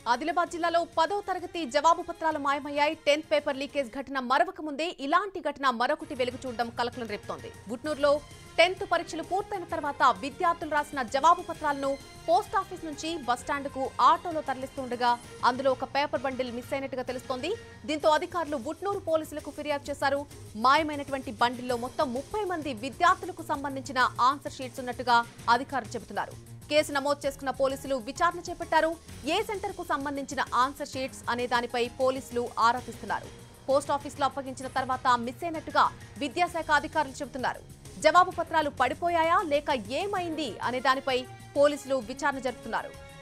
ఆదిలాబాద్ జిల్లాలో పదో తరగతి జవాబు పత్రాలు మాయమయ్యాయి టెన్త్ పేపర్ లీకేజ్ ఘటన మరవక ముందే ఇలాంటి ఘటన మరొకటి వెలుగు చూడడం కలకలం రేపుతోంది గుట్నూరులో టెన్త్ పరీక్షలు పూర్తయిన తర్వాత విద్యార్థులు రాసిన జవాబు పత్రాలను పోస్ట్ ఆఫీస్ నుంచి బస్టాండ్కు ఆటోలో తరలిస్తుండగా అందులో ఒక పేపర్ బండిల్ మిస్ అయినట్టుగా తెలుస్తోంది దీంతో అధికారులు గుట్నూరు పోలీసులకు ఫిర్యాదు చేశారు మాయమైనటువంటి బండిల్లో మొత్తం ముప్పై మంది విద్యార్థులకు సంబంధించిన ఆన్సర్ షీట్స్ ఉన్నట్టుగా అధికారులు చెబుతున్నారు కేసు నమోదు చేసుకున్న పోలీసులు విచారణ చేపట్టారు ఏ సెంటర్ కు సంబంధించిన ఆన్సర్ షీట్స్ అనే దానిపై పోలీసులు ఆరా తీస్తున్నారు పోస్ట్ ఆఫీసులో అప్పగించిన తర్వాత మిస్ అయినట్టుగా విద్యాశాఖ అధికారులు చెబుతున్నారు జవాబు పత్రాలు పడిపోయాయా లేక ఏమైంది అనే దానిపై పోలీసులు విచారణ జరుపుతున్నారు